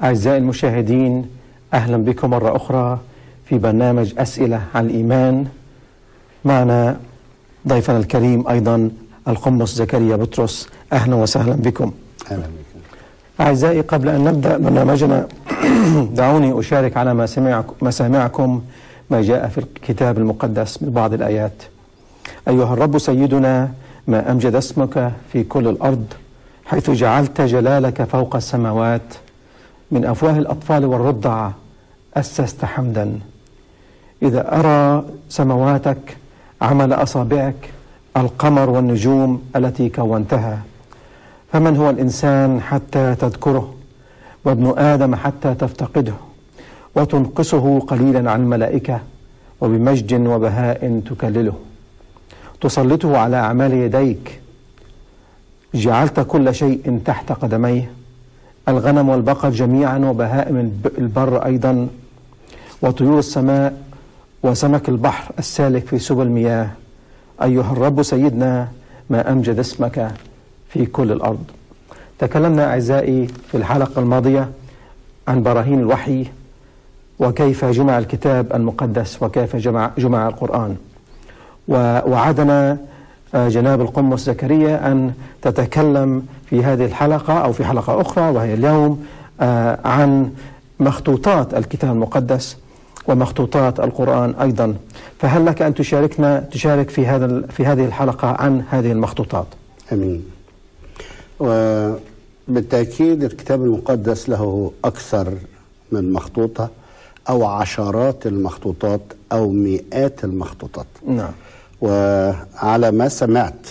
أعزائي المشاهدين أهلا بكم مرة أخرى في برنامج أسئلة عن الإيمان معنا ضيفنا الكريم أيضا القمص زكريا بطرس أهلا وسهلا بكم أهلا بك أعزائي قبل أن نبدأ برنامجنا دعوني أشارك على مسامعكم ما جاء في الكتاب المقدس من بعض الآيات أيها الرب سيدنا ما أمجد اسمك في كل الأرض حيث جعلت جلالك فوق السماوات من أفواه الأطفال والرضع أسست حمدا إذا أرى سمواتك عمل أصابعك القمر والنجوم التي كونتها فمن هو الإنسان حتى تذكره وابن آدم حتى تفتقده وتنقصه قليلا عن الملائكة وبمجد وبهاء تكلله تسلطه على أعمال يديك جعلت كل شيء تحت قدميه الغنم والبقر جميعا وبهائم البر أيضا وطيور السماء وسمك البحر السالك في سبل المياه أيها الرب سيدنا ما أمجد اسمك في كل الأرض تكلمنا أعزائي في الحلقة الماضية عن براهين الوحي وكيف جمع الكتاب المقدس وكيف جمع, جمع القرآن ووعدنا جناب القمص زكريا أن تتكلم في هذه الحلقة أو في حلقة أخرى وهي اليوم عن مخطوطات الكتاب المقدس ومخطوطات القرآن أيضا فهل لك أن تشاركنا تشارك في هذا في هذه الحلقة عن هذه المخطوطات امين وبالتاكيد الكتاب المقدس له اكثر من مخطوطه او عشرات المخطوطات او مئات المخطوطات نعم وعلى ما سمعت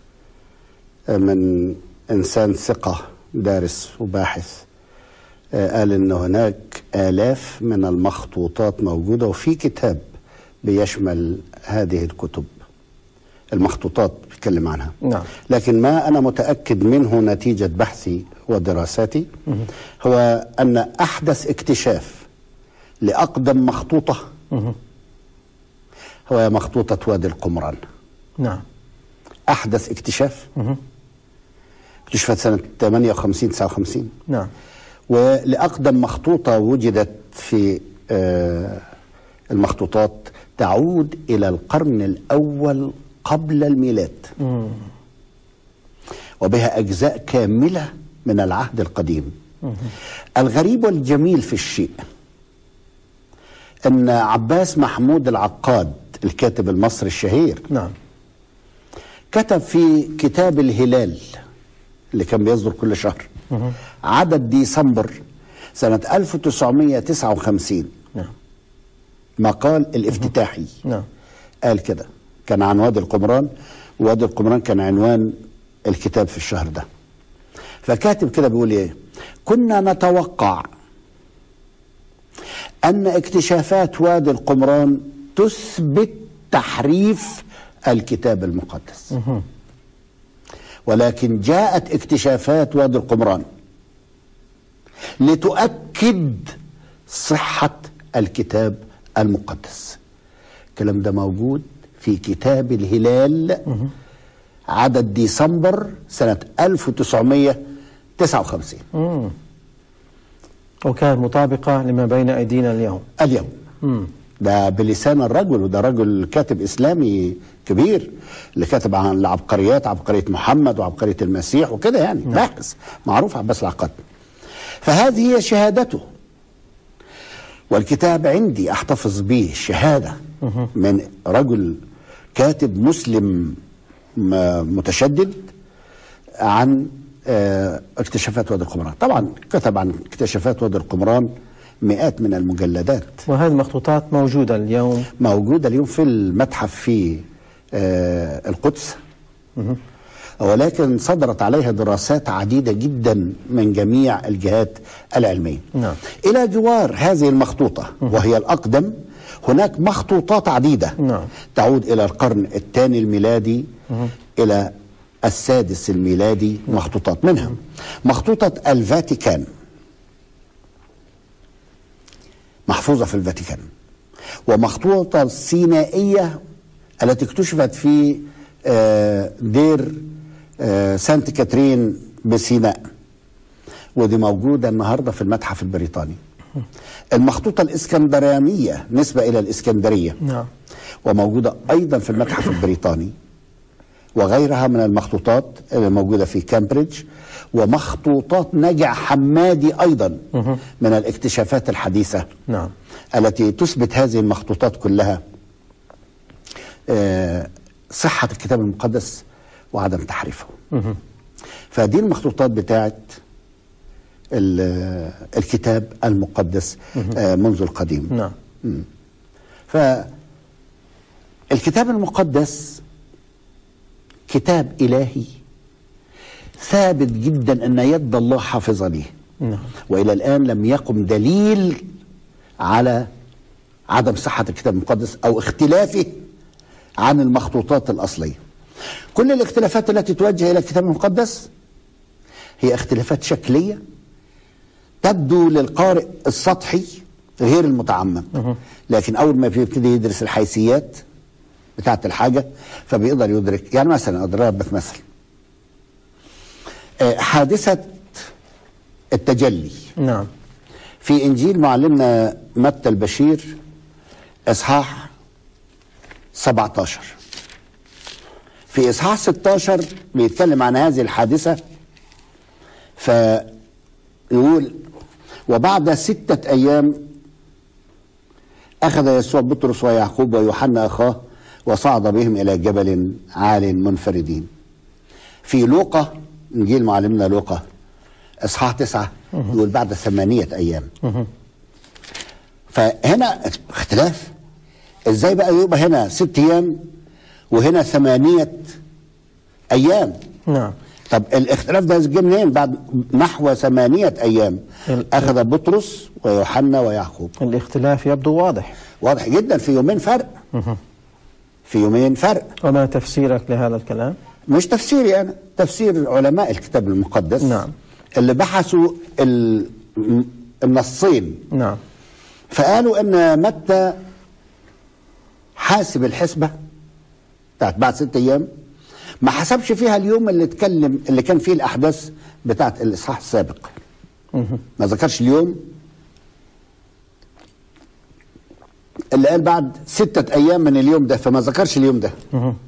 من انسان ثقه دارس وباحث قال ان هناك الاف من المخطوطات موجوده وفي كتاب بيشمل هذه الكتب المخطوطات بيتكلم عنها نعم. لكن ما انا متاكد منه نتيجه بحثي ودراساتي هو ان احدث اكتشاف لاقدم مخطوطه هو مخطوطه وادي القمران نعم احدث اكتشاف اكتشفت سنه 58 59 نعم ولأقدم مخطوطة وجدت في المخطوطات تعود إلى القرن الأول قبل الميلاد مم. وبها أجزاء كاملة من العهد القديم الغريب والجميل في الشيء أن عباس محمود العقاد الكاتب المصري الشهير نعم كتب في كتاب الهلال اللي كان بيصدر كل شهر عدد ديسمبر سنة 1959 نعم مقال الافتتاحي نعم قال كده كان عن وادي القمران وادي القمران كان عنوان الكتاب في الشهر ده فكاتب كده بيقول ايه كنا نتوقع ان اكتشافات وادي القمران تثبت تحريف الكتاب المقدس ولكن جاءت اكتشافات وادي القمران لتؤكد صحة الكتاب المقدس الكلام ده موجود في كتاب الهلال عدد ديسمبر سنة 1959 مم. وكانت مطابقة لما بين أيدينا اليوم اليوم مم. ده بلسان الرجل وده رجل كاتب إسلامي كبير اللي كاتب عن العبقريات عبقرية محمد وعبقرية المسيح وكده يعني باحث معروف عباس العقاد فهذه هي شهادته والكتاب عندي احتفظ به شهاده من رجل كاتب مسلم م- متشدد عن آه، اكتشافات وادي القمران طبعا كتب عن اكتشافات وادي القمران مئات من المجلدات وهذه المخطوطات موجودة اليوم موجودة اليوم في المتحف في آه، القدس ولكن صدرت عليها دراسات عديدة جدا من جميع الجهات العلمية نعم. إلى جوار هذه المخطوطة وهي الأقدم هناك مخطوطات عديدة نعم. تعود إلى القرن الثاني الميلادي إلى السادس الميلادي مخطوطات منها مخطوطة الفاتيكان محفوظة في الفاتيكان ومخطوطة السينائية التي اكتشفت في آه، دير آه، سانت كاترين بسيناء ودي موجودة النهاردة في المتحف البريطاني المخطوطة الإسكندرانية نسبة إلى الإسكندرية نعم وموجودة أيضا في المتحف البريطاني وغيرها من المخطوطات اللي موجودة في كامبريدج ومخطوطات نجع حمادي أيضا من الاكتشافات الحديثة نعم التي تثبت هذه المخطوطات كلها آه، صحة الكتاب المقدس وعدم تحريفه فدي المخطوطات بتاعت ال- الكتاب المقدس آه، منذ القديم نعم فالكتاب المقدس كتاب إلهي ثابت جدا أن يد الله حافظة ليه نعم وإلى الآن لم يقم دليل على عدم صحة الكتاب المقدس أو اختلافه عن المخطوطات الأصلية كل الاختلافات التي توجه إلى الكتاب المقدس هي اختلافات شكلية تبدو للقارئ السطحي غير المتعمق لكن أول ما بيبتدي يدرس الحيثيات بتاعت الحاجة فبيقدر يدرك يعني مثلا أضرب لك مثل آه، حادثة التجلي نعم في انجيل معلمنا متى البشير اصحاح 17 في اصحاح 16 بيتكلم عن هذه الحادثه فيقول وبعد ستة أيام أخذ يسوع بطرس ويعقوب ويوحنا أخاه وصعد بهم إلى جبل عال منفردين في لوقا إنجيل معلمنا لوقا إصحاح تسعة يقول بعد ثمانية أيام فهنا اختلاف ازاي بقى يبقى هنا ست ايام وهنا ثمانية ايام نعم طب الاختلاف ده جه منين بعد نحو ثمانية ايام ال- اخذ بطرس ويوحنا ويعقوب الاختلاف يبدو واضح واضح جدا في يومين فرق في يومين فرق وما تفسيرك لهذا الكلام مش تفسيري انا تفسير علماء الكتاب المقدس نعم. اللي بحثوا ال- النصين نعم فقالوا ان متى حاسب الحسبه بتاعت بعد ست ايام ما حسبش فيها اليوم اللي اتكلم اللي كان فيه الاحداث بتاعت الاصحاح السابق ما ذكرش اليوم اللي قال بعد ستة أيام من اليوم ده فما ذكرش اليوم ده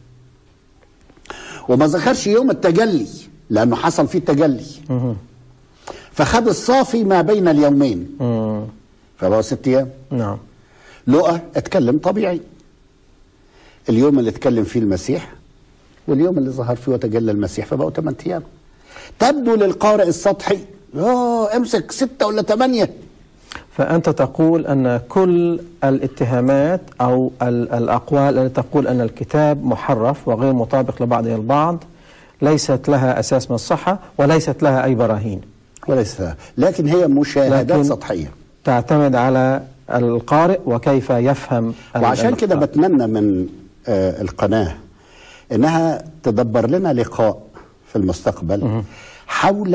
وما ذكرش يوم التجلي لأنه حصل فيه التجلي فخد الصافي ما بين اليومين مم. فبقوا ست أيام نعم لقى اتكلم طبيعي اليوم اللي اتكلم فيه المسيح واليوم اللي ظهر فيه وتجلى المسيح فبقوا 8 ايام تبدو للقارئ السطحي اه امسك ستة ولا ثمانية فأنت تقول أن كل الاتهامات أو ال- الأقوال التي تقول أن الكتاب محرف وغير مطابق لبعضه البعض ليست لها أساس من الصحة وليست لها أي براهين وليس لكن هي مشاهدات لكن سطحية تعتمد على القارئ وكيف يفهم ال- وعشان كده الأخطاء. بتمنى من آه القناة انها تدبر لنا لقاء في المستقبل حول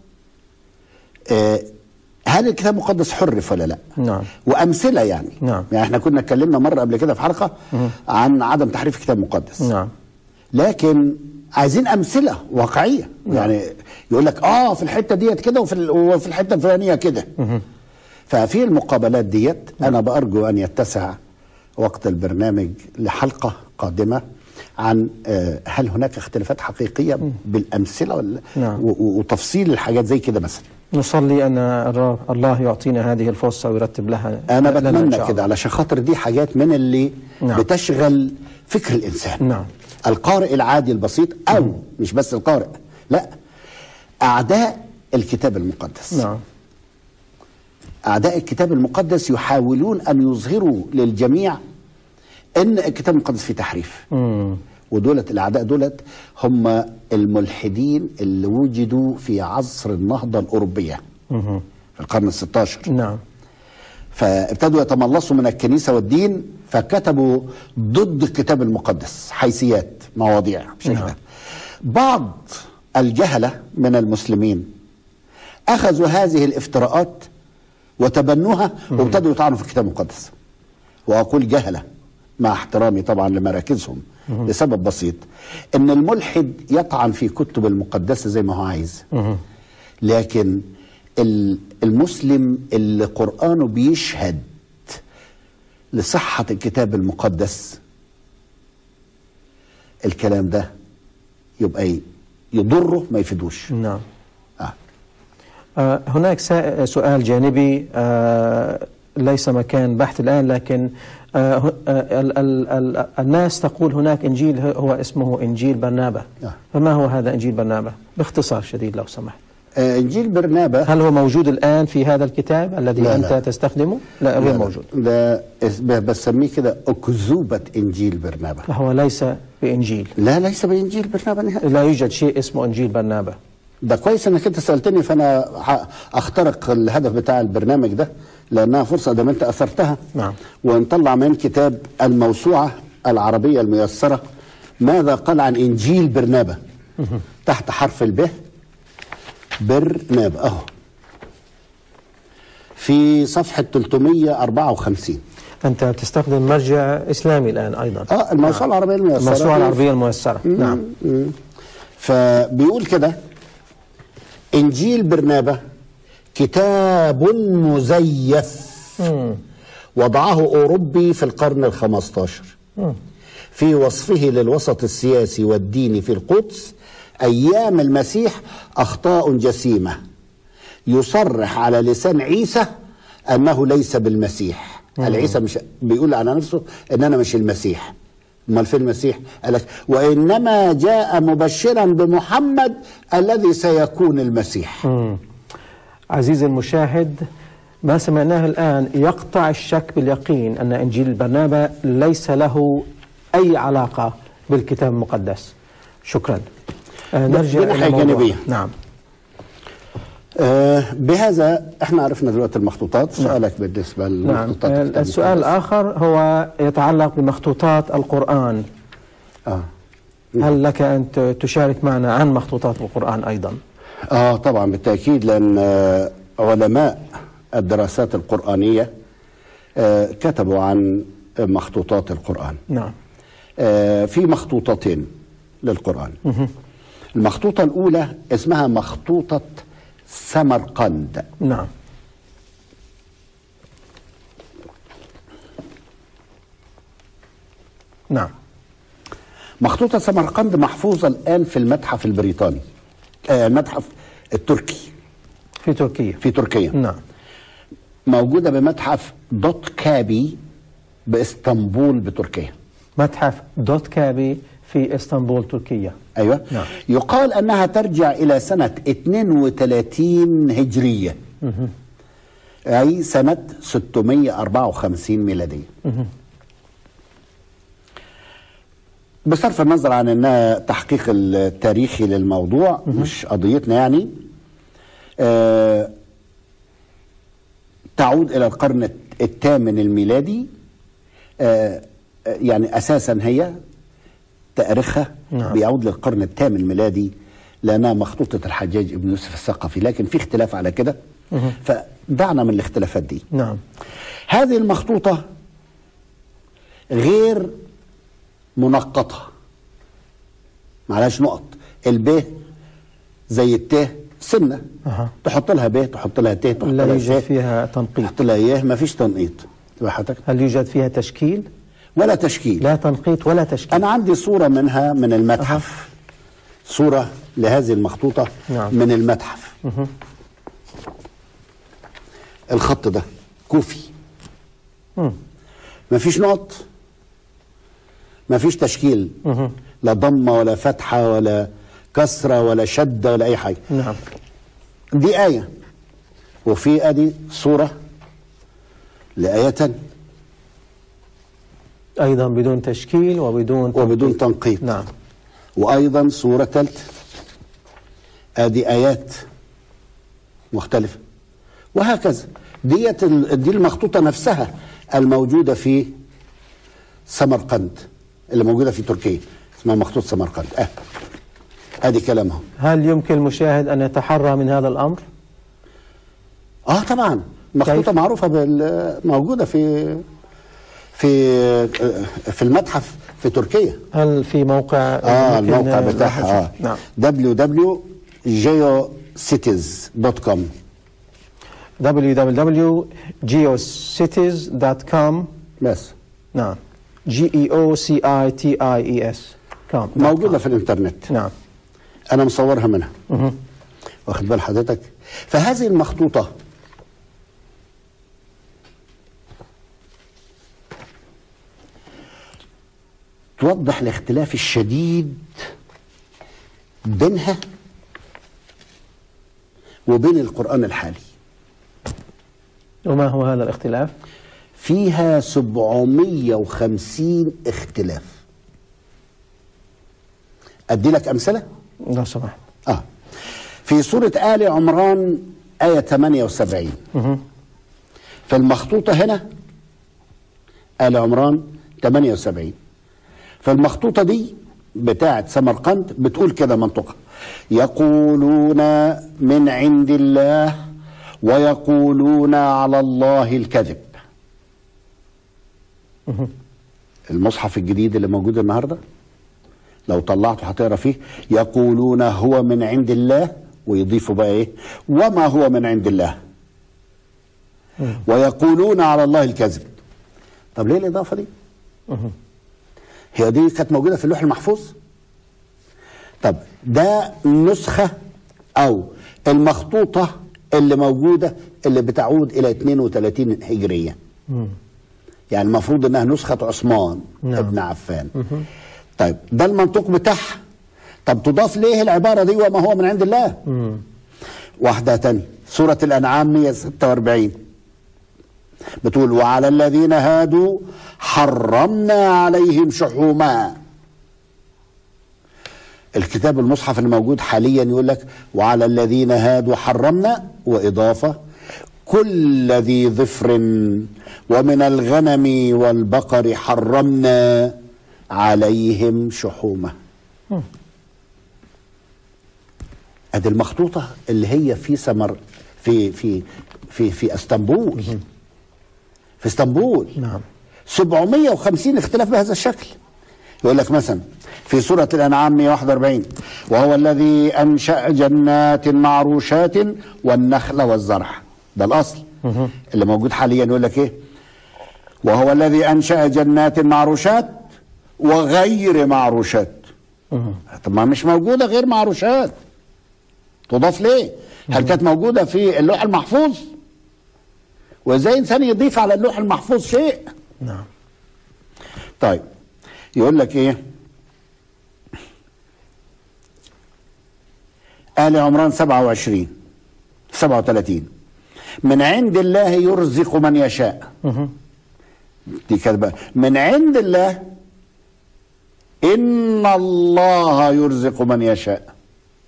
آه هل الكتاب المقدس حرف ولا لا نعم. وامثله يعني نعم. يعني احنا كنا اتكلمنا مره قبل كده في حلقه عن عدم تحريف الكتاب المقدس نعم لكن عايزين امثله واقعيه يعني يقول لك اه في الحته ديت كده وفي ال- وفي الحته الفلانيه كده ففي المقابلات ديت انا بارجو ان يتسع وقت البرنامج لحلقه قادمه عن آه، هل هناك اختلافات حقيقيه بالامثله ولا نعم. و- و- وتفصيل الحاجات زي كده مثلا نصلي أن الر- الله يعطينا هذه الفرصة ويرتب لها انا لنا إن بتمنى شاء كده الله. علشان خاطر دي حاجات من اللي نعم. بتشغل فكر الانسان نعم. القارئ العادي البسيط او مش بس القارئ لا اعداء الكتاب المقدس نعم اعداء الكتاب المقدس يحاولون ان يظهروا للجميع ان الكتاب المقدس فيه تحريف مم. ودولت الاعداء دولت هم الملحدين اللي وجدوا في عصر النهضه الاوروبيه مم. في القرن ال16 نعم فابتدوا يتملصوا من الكنيسه والدين فكتبوا ضد الكتاب المقدس حيثيات مواضيع بشكل نعم. ده. بعض الجهله من المسلمين اخذوا هذه الافتراءات وتبنوها وابتدوا يطعنوا في الكتاب المقدس واقول جهله مع احترامي طبعا لمراكزهم لسبب بسيط ان الملحد يطعن في كتب المقدسه زي ما هو عايز لكن ال- المسلم اللي قرآنه بيشهد لصحة الكتاب المقدس الكلام ده يبقى ي- يضره ما يفيدوش نعم آه. آه، هناك سا- سؤال جانبي آه، ليس مكان بحث الآن لكن آه، ه- آه، ال- ال- ال- الناس تقول هناك إنجيل هو اسمه إنجيل برنابة آه. فما هو هذا إنجيل برنابة باختصار شديد لو سمحت آه، إنجيل برنابا هل هو موجود الآن في هذا الكتاب الذي لا، أنت لا. تستخدمه لا غير موجود ده اس- ب- بسميه كده أكذوبة إنجيل برنابا فهو ليس بإنجيل لا ليس بإنجيل برنابا نهائي لا يوجد شيء اسمه إنجيل برنابة ده كويس انك انت سالتني فانا ه- اخترق الهدف بتاع البرنامج ده لانها فرصه ده انت اثرتها نعم. ونطلع من كتاب الموسوعه العربيه الميسره ماذا قال عن انجيل برنابا تحت حرف الب برنابا اهو في صفحه 354 أنت تستخدم مرجع إسلامي الآن أيضا اه الموسوعه العربيه الميسره الموسوعة العربية الميسرة نعم مم. فبيقول كده انجيل برنابا كتاب مزيف وضعه اوروبي في القرن الخمستاشر في وصفه للوسط السياسي والديني في القدس ايام المسيح اخطاء جسيمه يصرح على لسان عيسى انه ليس بالمسيح العيسى مش بيقول على نفسه ان انا مش المسيح امال فين المسيح قال لك وانما جاء مبشرا بمحمد الذي سيكون المسيح عزيزي المشاهد ما سمعناه الآن يقطع الشك باليقين أن إنجيل برنابا ليس له أي علاقة بالكتاب المقدس شكرا آه نرجع دي ناحية إلى موضوع. جانبية. نعم آه بهذا احنا عرفنا دلوقتي المخطوطات سؤالك بالنسبه نعم للمخطوطات آه، الكتاب السؤال المقدس. الآخر هو يتعلق بمخطوطات القرآن اه هل لك أن ت- تشارك معنا عن مخطوطات القرآن أيضا اه طبعا بالتاكيد لان آه، علماء الدراسات القرانيه آه كتبوا عن مخطوطات القران نعم آه في مخطوطتين للقران المخطوطه الاولى اسمها مخطوطه سمرقند نعم نعم مخطوطه سمرقند محفوظه الان في المتحف البريطاني آه المتحف التركي في تركيا في تركيا نعم موجوده بمتحف دوت كابي باسطنبول بتركيا متحف دوت كابي في اسطنبول تركيا ايوه نعم. يقال انها ترجع الى سنه 32 هجريه اي سنه 654 ميلاديه بصرف النظر عن انها تحقيق التاريخي للموضوع مش قضيتنا يعني آه تعود الى القرن الثامن الميلادي آه آه، يعني اساسا هي تاريخها نعم. بيعود للقرن الثامن الميلادي لانها مخطوطه الحجاج ابن يوسف الثقفي لكن في اختلاف على كده فدعنا من الاختلافات دي نعم هذه المخطوطه غير منقطه معلهاش نقط الب زي الت سنه أها. تحط لها ب تحط لها ت تحط لا لها يوجد س فيها تنقيط تحط لها يه ما فيش تنقيط تبقى حضرتك هل يوجد فيها تشكيل ولا تشكيل لا تنقيط ولا تشكيل انا عندي صوره منها من المتحف صوره لهذه المخطوطه نعم. من المتحف الخط ده كوفي مم. مفيش نقط مفيش تشكيل لا ضمه ولا فتحه ولا كسره ولا شده ولا اي حاجه نعم دي ايه وفي ادي صوره لايه تانية أيضا بدون تشكيل وبدون وبدون تنقيط نعم وايضا صوره ثالثه ادي ايات مختلفه وهكذا ديت ال- دي المخطوطه نفسها الموجوده في سمرقند اللي موجوده في تركيا اسمها مخطوطه سمرقند اه ادي كلامهم هل يمكن المشاهد أن يتحرى من هذا الأمر اه طبعا مخطوطه كيف؟ معروفه بال- موجوده في في في المتحف في تركيا هل في موقع اه يمكن الموقع الواحد بتاعها اه يشوف؟ نعم www.geocities.com www.geocities.com بس نعم G E O C I T I E S com موجوده في الانترنت نعم انا مصورها منها واخد بال حضرتك فهذه المخطوطه توضح الاختلاف الشديد بينها وبين القرآن الحالي وما هو هذا الاختلاف؟ فيها 750 اختلاف أدي لك أمثلة؟ لو سمحت آه في سورة آل عمران آية 78 في المخطوطة هنا آل عمران 78 فالمخطوطة دي بتاعت سمرقند بتقول كده منطقة يقولون من عند الله ويقولون على الله الكذب المصحف الجديد اللي موجود النهارده لو طلعته هتقرا فيه يقولون هو من عند الله ويضيفوا بقى ايه وما هو من عند الله ويقولون على الله الكذب طب ليه الاضافه دي هي دي كانت موجوده في اللوح المحفوظ طب ده نسخه او المخطوطه اللي موجوده اللي بتعود الى 32 هجريه يعني المفروض انها نسخه عثمان نعم. ابن عفان طيب ده المنطوق بتاعها طب تضاف ليه العباره دي وما هو من عند الله واحده تانية سوره الانعام 146 بتقول وعلى الذين هادوا حرمنا عليهم شحوما الكتاب المصحف اللي موجود حاليا يقول لك وعلى الذين هادوا حرمنا وإضافة كل ذي ظفر ومن الغنم والبقر حرمنا عليهم شحومه ادي المخطوطه اللي هي في سمر في في في في اسطنبول في اسطنبول نعم 750 اختلاف بهذا الشكل يقول لك مثلا في سورة الأنعام 141 وهو الذي أنشأ جنات معروشات والنخل والزرع ده الأصل اللي موجود حاليا يقول لك إيه وهو الذي أنشأ جنات معروشات وغير معروشات طب ما مش موجودة غير معروشات تضاف ليه هل كانت موجودة في اللوح المحفوظ وازاي انسان يضيف على اللوح المحفوظ شيء نعم طيب يقول لك ايه آل عمران 27 37 من عند الله يرزق من يشاء دي كده بقى من عند الله إن الله يرزق من يشاء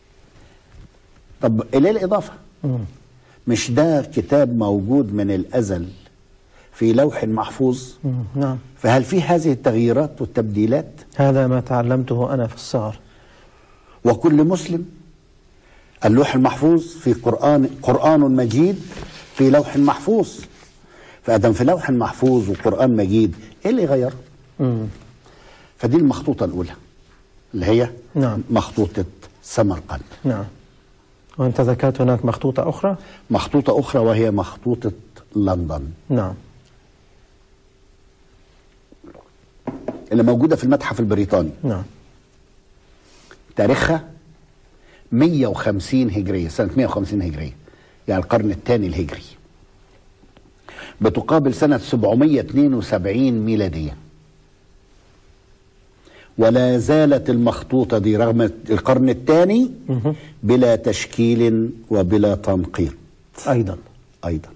طب ليه الإضافة مش ده كتاب موجود من الأزل في لوح محفوظ مم. نعم فهل في هذه التغييرات والتبديلات هذا ما تعلمته أنا في الصغر وكل مسلم اللوح المحفوظ في قرآن قرآن مجيد في لوح محفوظ فأدم في لوح محفوظ وقرآن مجيد إيه اللي غيره مم. فدي المخطوطة الأولى اللي هي نعم. مخطوطة سمرقند نعم وأنت ذكرت هناك مخطوطة أخرى مخطوطة أخرى وهي مخطوطة لندن نعم اللي موجودة في المتحف البريطاني نعم تاريخها 150 هجرية سنة 150 هجرية يعني القرن الثاني الهجري بتقابل سنة 772 ميلادية ولا زالت المخطوطة دي رغم القرن الثاني بلا تشكيل وبلا تنقيط أيضا أيضا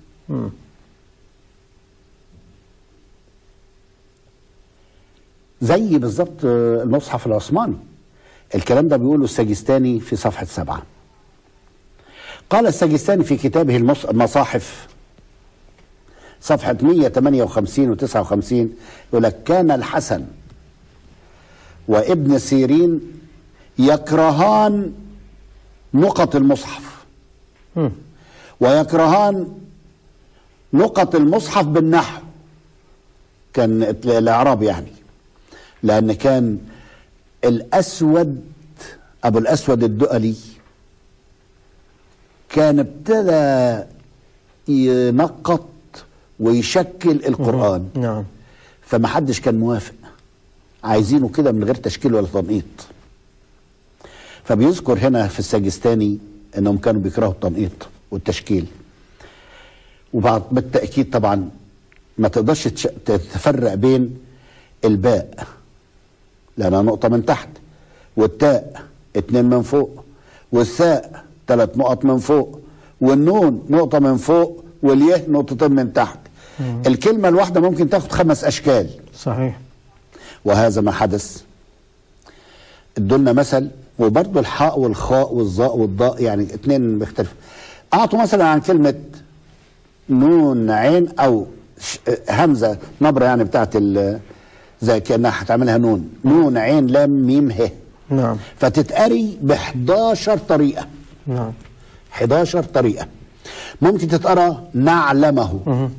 زي بالظبط آه، المصحف العثماني الكلام ده بيقوله السجستاني في صفحة سبعة قال السجستاني في كتابه المص- المصاحف صفحة 158 و 59 يقول لك كان الحسن وابن سيرين يكرهان نقط المصحف مم. ويكرهان نقط المصحف بالنحو كان الاعراب يعني لان كان الاسود ابو الاسود الدؤلي كان ابتدى ينقط ويشكل القرآن نعم فما حدش كان موافق عايزينه كده من غير تشكيل ولا تنقيط فبيذكر هنا في السجستاني انهم كانوا بيكرهوا التنقيط والتشكيل وبعد بالتاكيد طبعا ما تقدرش تش- تفرق بين الباء لانها نقطه من تحت والتاء اتنين من فوق والثاء ثلاث نقط من فوق والنون نقطه من فوق والياء نقطتين من تحت الكلمه الواحده ممكن تاخد خمس اشكال صحيح وهذا ما حدث ادولنا مثل وبرضه الحاء والخاء والظاء والضاء يعني اتنين بيختلفوا اعطوا مثلا عن كلمه نون عين او ش- همزه نبره يعني بتاعت ال- زي كانها هتعملها نون نون عين لام ميم ه نعم فتتقري ب 11 طريقه نعم 11 طريقة ممكن تتقرا نعلمه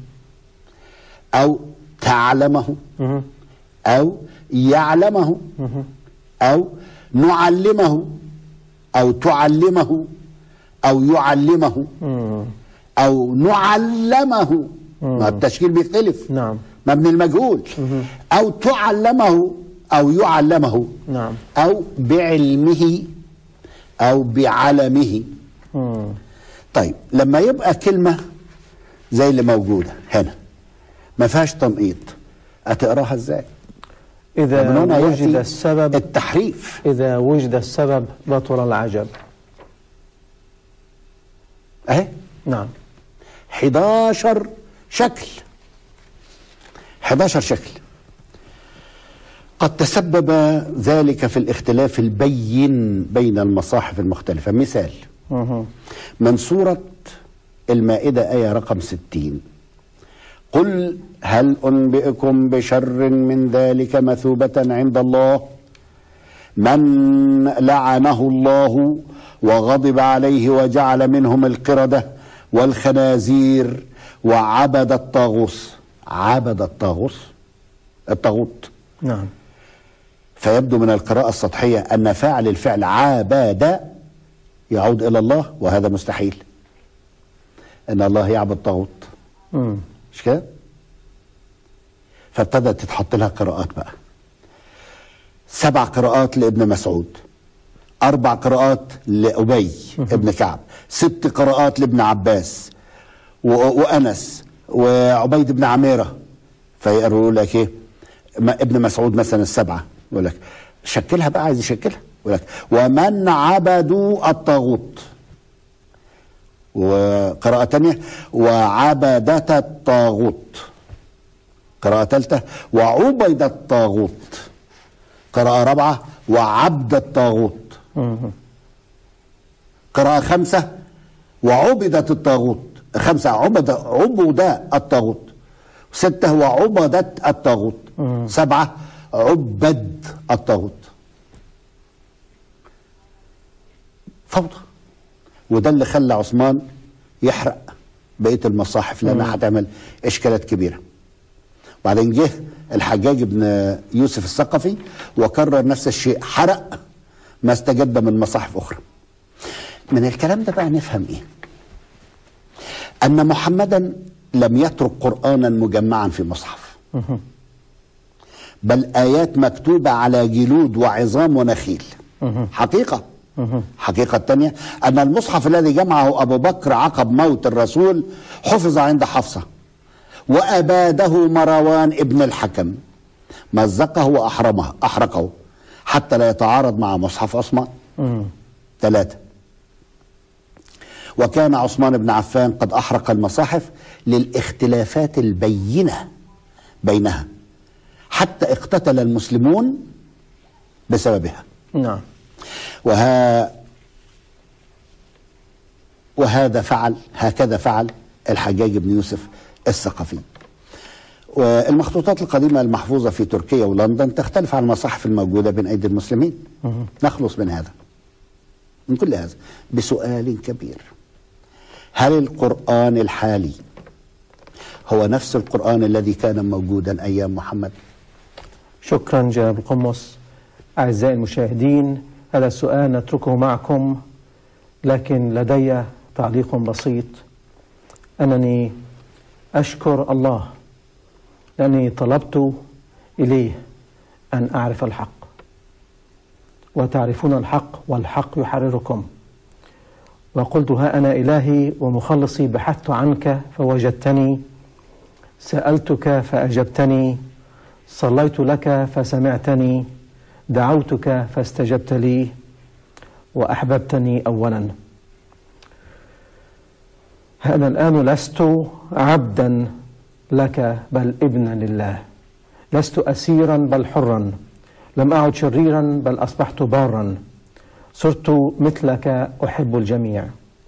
أو تعلمه مهم. أو يعلمه أو نعلمه أو تعلمه أو يعلمه مم. أو نعلمه ما التشكيل بيختلف نعم مبني المجهول أو تعلمه أو يعلمه نعم أو بعلمه أو بعلمه مم. طيب لما يبقى كلمة زي اللي موجودة هنا ما فيهاش تنقيط هتقراها ازاي؟ إذا من هنا وجد يأتي السبب التحريف إذا وجد السبب بطل العجب اهي نعم 11 شكل 11 شكل قد تسبب ذلك في الاختلاف البين بين المصاحف المختلفة مثال مهم. من سورة المائدة آية رقم ستين قل هل أنبئكم بشر من ذلك مثوبة عند الله من لعنه الله وغضب عليه وجعل منهم القردة والخنازير وعبد الطاغوت عبد الطاغوت الطاغوت نعم فيبدو من القراءة السطحية أن فاعل الفعل عبد يعود إلى الله وهذا مستحيل أن الله يعبد طاغوت مم. مش كده؟ فابتدت تتحط لها قراءات بقى سبع قراءات لابن مسعود أربع قراءات لأبي ابن كعب ست قراءات لابن عباس و- وأنس وعبيد بن عميرة فيقولوا لك إيه ما ابن مسعود مثلا السبعة يقول لك شكلها بقى عايز يشكلها يقول لك ومن عبدوا الطاغوت وقراءة تانية وعبدة الطاغوت قراءة ثالثة وعبد الطاغوت قراءة رابعة وعبد الطاغوت مهم. قراءة خمسة وعبدت الطاغوت خمسة عبد عبد الطاغوت ستة وعبدت الطاغوت سبعة عبد الطاغوت فوضى وده اللي خلى عثمان يحرق بقية المصاحف لأنها هتعمل إشكالات كبيرة بعدين جه الحجاج بن يوسف الثقفي وكرر نفس الشيء حرق ما استجد من مصاحف أخرى من الكلام ده بقى نفهم ايه ان محمدا لم يترك قرانا مجمعا في مصحف بل ايات مكتوبه على جلود وعظام ونخيل حقيقه حقيقة تانية أن المصحف الذي جمعه أبو بكر عقب موت الرسول حفظ عند حفصة وأباده مروان ابن الحكم مزقه وأحرمه أحرقه حتى لا يتعارض مع مصحف عثمان ثلاثة وكان عثمان بن عفان قد أحرق المصاحف للاختلافات البينة بينها حتى اقتتل المسلمون بسببها نعم وها وهذا فعل هكذا فعل الحجاج بن يوسف الثقفي والمخطوطات القديمة المحفوظة في تركيا ولندن تختلف عن المصاحف الموجودة بين أيدي المسلمين نخلص من هذا من كل هذا بسؤال كبير هل القرآن الحالي هو نفس القرآن الذي كان موجودا أيام محمد شكرا جناب القمص أعزائي المشاهدين هذا السؤال نتركه معكم لكن لدي تعليق بسيط أنني أشكر الله لأني طلبت إليه أن أعرف الحق وتعرفون الحق والحق يحرركم وقلت ها أنا إلهي ومخلصي بحثت عنك فوجدتني سألتك فأجبتني صليت لك فسمعتني دعوتك فاستجبت لي وأحببتني أولا أنا الآن لست عبدا لك بل ابنا لله لست أسيرا بل حرا لم أعد شريرا بل أصبحت بارا صرت مثلك أحب الجميع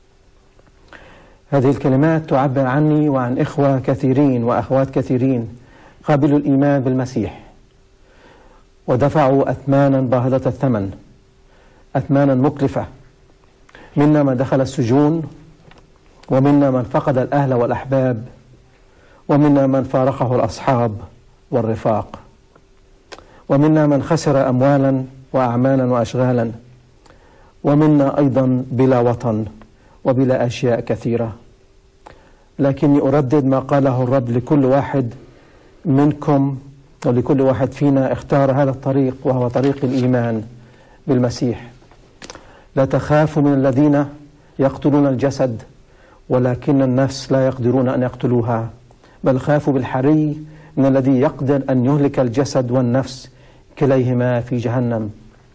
هذه الكلمات تعبر عني وعن إخوة كثيرين وأخوات كثيرين قابلوا الإيمان بالمسيح ودفعوا أثمانا باهظة الثمن أثمانا مكلفة منا من دخل السجون ومنا من فقد الأهل والأحباب ومنا من فارقه الأصحاب والرفاق ومنا من خسر أموالا وأعمالا وأشغالا ومنا أيضا بلا وطن وبلا أشياء كثيرة لكني أردد ما قاله الرب لكل واحد منكم ولكل واحد فينا اختار هذا الطريق وهو طريق الإيمان بالمسيح لا تخافوا من الذين يقتلون الجسد ولكن النفس لا يقدرون أن يقتلوها بل خافوا بالحري من الذي يقدر أن يهلك الجسد والنفس كليهما في جهنم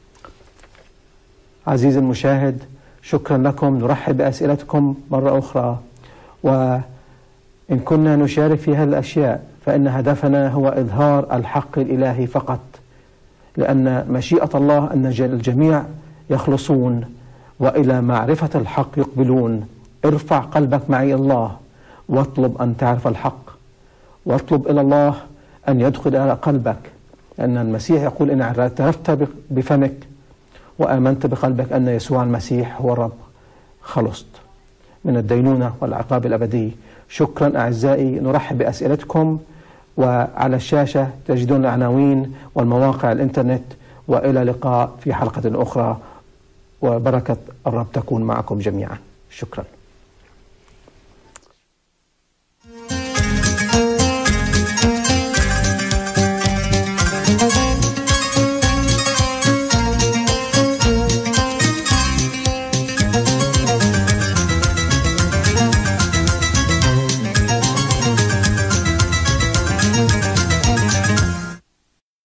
عزيزي المشاهد شكرا لكم نرحب بأسئلتكم مرة أخرى وإن كنا نشارك في هذه الأشياء فإن هدفنا هو إظهار الحق الإلهي فقط لأن مشيئة الله أن الجميع يخلصون وإلى معرفة الحق يقبلون ارفع قلبك معي الله واطلب أن تعرف الحق واطلب إلى الله أن يدخل إلى قلبك لأن المسيح يقول إن اعترفت بفمك وآمنت بقلبك أن يسوع المسيح هو الرب خلصت من الدينونة والعقاب الأبدي شكرا أعزائي نرحب بأسئلتكم وعلى الشاشة تجدون العناوين والمواقع الإنترنت وإلى لقاء في حلقة أخرى وبركة الرب تكون معكم جميعا شكرا